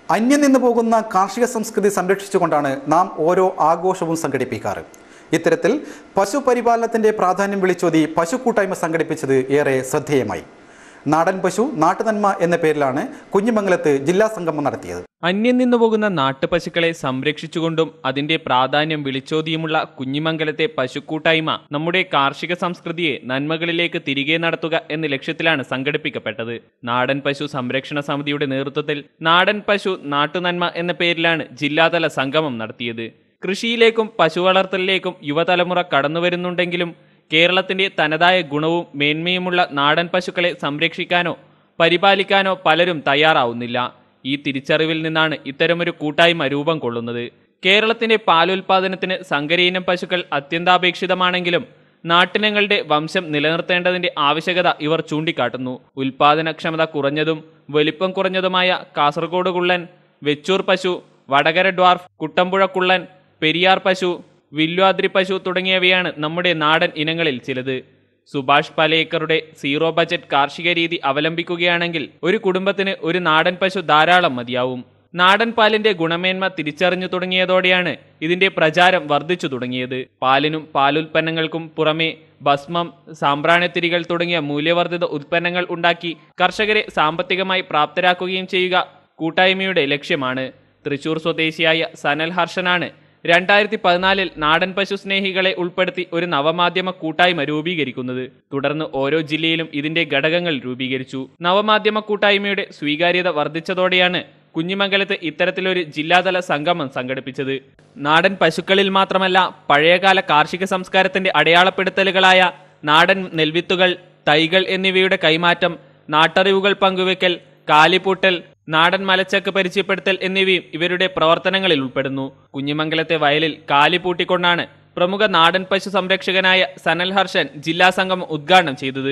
അന്യം നിന്ന് പോകുന്ന കാർഷിക സംസ്കൃതി സംരക്ഷിച്ചുകൊണ്ടാണ് നാം ഓരോ ആഘോഷവും സംഘടിപ്പിക്കാറ് ഇത്തരത്തിൽ പശു പരിപാലനത്തിന്റെ പ്രാധാന്യം വിളിച്ചോതി പശു കൂട്ടായ്മ സംഘടിപ്പിച്ചത് ഏറെ ശ്രദ്ധേയമായി നാടൻ പശു നാട്ടുനന്മ എന്ന പേരിലാണ് കുഞ്ഞിമംഗലത്ത് ജില്ലാ സംഗമം നടത്തിയത് അന്യം നിന്നു പോകുന്ന നാട്ടുപശുക്കളെ സംരക്ഷിച്ചുകൊണ്ടും അതിന്റെ പ്രാധാന്യം വിളിച്ചോതിയുമുള്ള കുഞ്ഞിമംഗലത്തെ പശുക്കൂട്ടായ്മ നമ്മുടെ കാർഷിക സംസ്കൃതിയെ നന്മകളിലേക്ക് തിരികെ നടത്തുക എന്ന ലക്ഷ്യത്തിലാണ് സംഘടിപ്പിക്കപ്പെട്ടത് നാടൻ പശു സംരക്ഷണ സമിതിയുടെ നേതൃത്വത്തിൽ നാടൻ പശു നാട്ടുനന്മ എന്ന പേരിലാണ് ജില്ലാതല സംഗമം നടത്തിയത് കൃഷിയിലേക്കും പശു വളർത്തലിലേക്കും യുവതലമുറ കടന്നുവരുന്നുണ്ടെങ്കിലും കേരളത്തിന്റെ തനതായ ഗുണവും മേന്മയുമുള്ള നാടൻ പശുക്കളെ സംരക്ഷിക്കാനോ പരിപാലിക്കാനോ പലരും തയ്യാറാവുന്നില്ല ഈ തിരിച്ചറിവിൽ നിന്നാണ് ഇത്തരമൊരു കൂട്ടായ്മ രൂപം കൊള്ളുന്നത് കേരളത്തിന്റെ പാലുൽപാദനത്തിന് സങ്കരയിനം പശുക്കൾ അത്യന്താപേക്ഷിതമാണെങ്കിലും നാട്ടിനങ്ങളുടെ വംശം നിലനിർത്തേണ്ടതിന്റെ ആവശ്യകത ഇവർ ചൂണ്ടിക്കാട്ടുന്നു ഉൽപാദനക്ഷമത കുറഞ്ഞതും വലിപ്പം കുറഞ്ഞതുമായ കാസർഗോഡ് കുള്ളൻ വെച്ചൂർ പശു വടകര ഡ്വാർഫ് കുട്ടമ്പുഴ കുള്ളൻ പെരിയാർ പശു വില്വാദ്രി പശു തുടങ്ങിയവയാണ് നമ്മുടെ നാടൻ ഇനങ്ങളിൽ ചിലത് സുഭാഷ് പലേക്കറുടെ സീറോ ബജറ്റ് കാർഷിക രീതി അവലംബിക്കുകയാണെങ്കിൽ ഒരു കുടുംബത്തിന് ഒരു നാടൻ പശു ധാരാളം മതിയാവും നാടൻ പാലിന്റെ ഗുണമേന്മ തിരിച്ചറിഞ്ഞു തുടങ്ങിയതോടെയാണ് ഇതിന്റെ പ്രചാരം വർദ്ധിച്ചു തുടങ്ങിയത് പാലിനും പാലുൽപ്പന്നങ്ങൾക്കും പുറമെ ഭസ്മം സാമ്പ്രാണിത്തിരികൾ തുടങ്ങിയ മൂല്യവർദ്ധിത ഉൽപ്പന്നങ്ങൾ ഉണ്ടാക്കി കർഷകരെ സാമ്പത്തികമായി പ്രാപ്തരാക്കുകയും ചെയ്യുക കൂട്ടായ്മയുടെ ലക്ഷ്യമാണ് തൃശൂർ സ്വദേശിയായ സനൽ ഹർഷനാണ് രണ്ടായിരത്തി പതിനാലിൽ നാടൻ പശു സ്നേഹികളെ ഉൾപ്പെടുത്തി ഒരു നവമാധ്യമ കൂട്ടായ്മ രൂപീകരിക്കുന്നത് തുടർന്ന് ഓരോ ജില്ലയിലും ഇതിന്റെ ഘടകങ്ങൾ രൂപീകരിച്ചു നവമാധ്യമ കൂട്ടായ്മയുടെ സ്വീകാര്യത വർദ്ധിച്ചതോടെയാണ് കുഞ്ഞിമംഗലത്ത് ഇത്തരത്തിലൊരു ജില്ലാതല സംഗമം സംഘടിപ്പിച്ചത് നാടൻ പശുക്കളിൽ മാത്രമല്ല പഴയകാല കാർഷിക സംസ്കാരത്തിന്റെ അടയാളപ്പെടുത്തലുകളായ നാടൻ നെൽവിത്തുകൾ തൈകൾ എന്നിവയുടെ കൈമാറ്റം നാട്ടറിവുകൾ പങ്കുവെക്കൽ കാലിപൂട്ടൽ നാടൻ മലച്ചക്ക് പരിചയപ്പെടുത്തൽ എന്നിവയും ഇവരുടെ പ്രവർത്തനങ്ങളിൽ ഉൾപ്പെടുന്നു കുഞ്ഞിമംഗലത്തെ വയലിൽ കാലി പൂട്ടിക്കൊണ്ടാണ് പ്രമുഖ നാടൻ പശു സംരക്ഷകനായ സനൽ ഹർഷൻ ജില്ലാ സംഗമം ഉദ്ഘാടനം ചെയ്തത്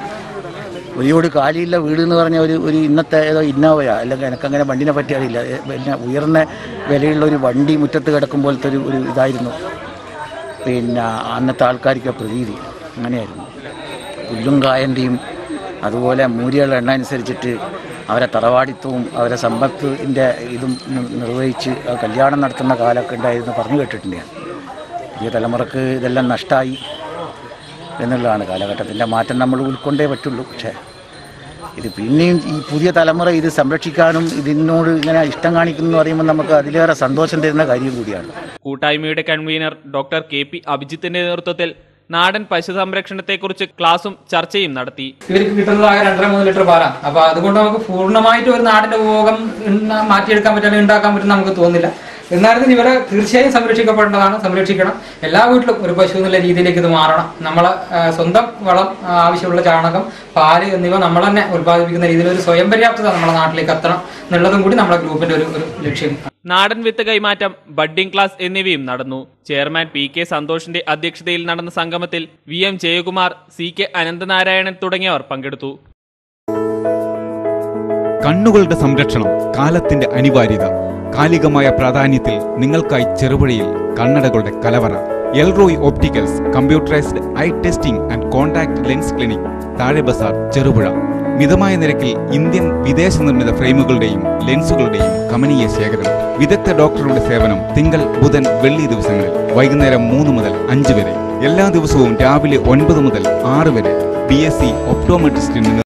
ഒരിയോട് കാലിയുള്ള വീട് എന്ന് പറഞ്ഞ ഒരു ഒരു ഇന്നത്തെ ഏതോ ഇന്നോവയാ അല്ലെങ്കിൽ എനിക്കങ്ങനെ വണ്ടിനെ പറ്റി അറിയില്ല ഏ, പിന്നെ ഉയർന്ന വിലയുള്ള ഒരു വണ്ടി മുറ്റത്ത് കിടക്കുമ്പോഴത്തെ ഒരു ഒരു ഇതായിരുന്നു പിന്നെ അന്നത്തെ ആൾക്കാർക്ക് പ്രതീതി അങ്ങനെയായിരുന്നു പുല്ലും കായൻ്റെയും അതുപോലെ മൂരികളുടെ എണ്ണ അനുസരിച്ചിട്ട് അവരെ തറവാടിത്വവും അവരെ സമ്പത്തിൻ്റെ ഇതും നി- നിർവഹിച്ച് ആ കല്യാണം നടത്തുന്ന കാലമൊക്കെ ഉണ്ടായിരുന്നു പറഞ്ഞു കേട്ടിട്ടുണ്ട് ഞാൻ പുതിയ തലമുറക്ക് ഇതെല്ലാം നഷ്ടമായി എന്നുള്ളതാണ് കാലഘട്ടത്തിൻ്റെ മാറ്റം നമ്മൾ ഉൾക്കൊണ്ടേ പറ്റുള്ളൂ പക്ഷേ ഇത് പിന്നെയും ഈ പുതിയ തലമുറ ഇത് സംരക്ഷിക്കാനും ഇതിനോട് ഇങ്ങനെ ഇഷ്ടം കാണിക്കുന്നു എന്ന് പറയുമ്പോൾ നമുക്ക് അതിലേറെ സന്തോഷം തരുന്ന കാര്യം കൂടിയാണ് കൂട്ടായ്മയുടെ കൺവീനർ ഡോക്ടർ കെ പി അഭിജിത്തിന്റെ നേതൃത്വത്തിൽ നാടൻ പശു സംരക്ഷണത്തെക്കുറിച്ച് ക്ലാസും ചർച്ചയും നടത്തി ഇവർക്ക് കിട്ടുന്നത് ആകെ രണ്ടര മൂന്ന് ലിറ്റർ പാലാണ് അപ്പൊ അതുകൊണ്ട് നമുക്ക് പൂർണ്ണമായിട്ട് ഒരു നാടിന്റെ ഉപഭോഗം ഉണ്ട- മാറ്റിയെടുക്കാൻ പറ്റും അല്ലെങ്കിൽ ഉണ്ടാക്കാൻ പറ്റും നമുക്ക് തോന്നുന്നില്ല എന്നാലും ഇവരെ തീർച്ചയായും സംരക്ഷിക്കപ്പെടേണ്ടതാണ് സംരക്ഷിക്കണം എല്ലാ വീട്ടിലും ഒരു പശു എന്നുള്ള രീതിയിലേക്ക് ഇത് മാറണം നമ്മളെ ആ, സ്വന്തം വളം ആ, ആവശ്യമുള്ള ചാണകം പാല് എന്നിവ നമ്മൾ തന്നെ ഉത്പാദിപ്പിക്കുന്ന രീതിയിൽ ഒരു സ്വയം പര്യാപ്തത നമ്മുടെ നാട്ടിലേക്ക് എത്തണം എന്നുള്ളതും കൂടി നമ്മുടെ ഗ്രൂപ്പിന്റെ ഒരു ഒരു ലക്ഷ്യം നാടൻ വിത്ത് കൈമാറ്റം ബഡ്ഡിംഗ് ക്ലാസ് എന്നിവയും നടന്നു ചെയർമാൻ പി കെ സന്തോഷിന്റെ അധ്യക്ഷതയിൽ നടന്ന സംഗമത്തിൽ V M Jayakumar C K Ananthanarayanan തുടങ്ങിയവർ പങ്കെടുത്തു കണ്ണുകളുടെ സംരക്ഷണം കാലത്തിന്റെ അനിവാര്യത കാലികമായ പ്രാധാന്യത്തിൽ നിങ്ങൾക്കായി ചെറുപുഴയിൽ കണ്ണടകളുടെ കലവറ Elroy opticals computerised eye testing and contact lens clinic Thazhe Bazar Cherupuzha മിതമായ നിരക്കിൽ ഇന്ത്യൻ വിദേശ നിർമ്മിത ഫ്രെയിമുകളുടെയും ലെൻസുകളുടെയും കമനീയ ശേഖരം വിദഗ്ധ ഡോക്ടറുടെ സേവനം തിങ്കൾ ബുധൻ വെള്ളി ദിവസങ്ങളിൽ വൈകുന്നേരം മൂന്ന് മുതൽ അഞ്ച് വരെ എല്ലാ ദിവസവും രാവിലെ ഒൻപത് മുതൽ ആറ് വരെ ബി എസ് സി ഒപ്റ്റോമെട്രിസ്റ്റിന്